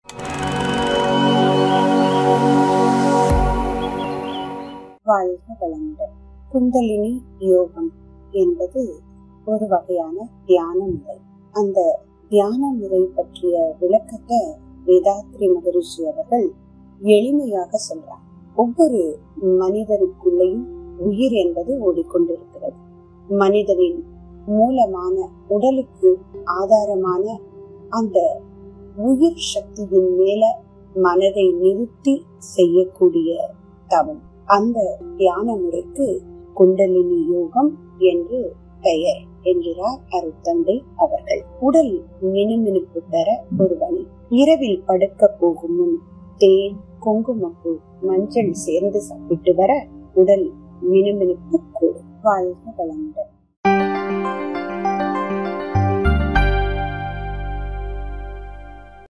வாழ்க வளமுடன் குண்டலினி யோகம் என்பது ஒரு வகையான தியான முறை அந்த தியான முறை பற்றிய விளக்கத்தை வேதாத்ரி மகரிஷி அவர்கள் எளிமையாக சொல்றார் ஒவ்வொரு மனிதருக்குள்ளேயும் உயிர் என்பது ஓடிக்கொண்டிருக்கிறது மனிதனின் மூலமான உடலுக்கு ஆதாரமான அந்த உயிர் சக்தியின் மேல மனதை நிறுத்தி செய்யக்கூடிய தவம் அந்த தியான முறைக்கு குண்டலினி யோகம் என்று பெயர் என்கிறார் அருத்தந்தை அவர்கள் உடல் மினுமினுப்பு பெற ஒரு வழி இரவில் படுக்க போகும் முன் தேன் குங்குமப்பூ மஞ்சள் சேர்ந்து சாப்பிட்டு வர உடல் மினுமினுப்பு கூடும் வாழ்க வளமுடன்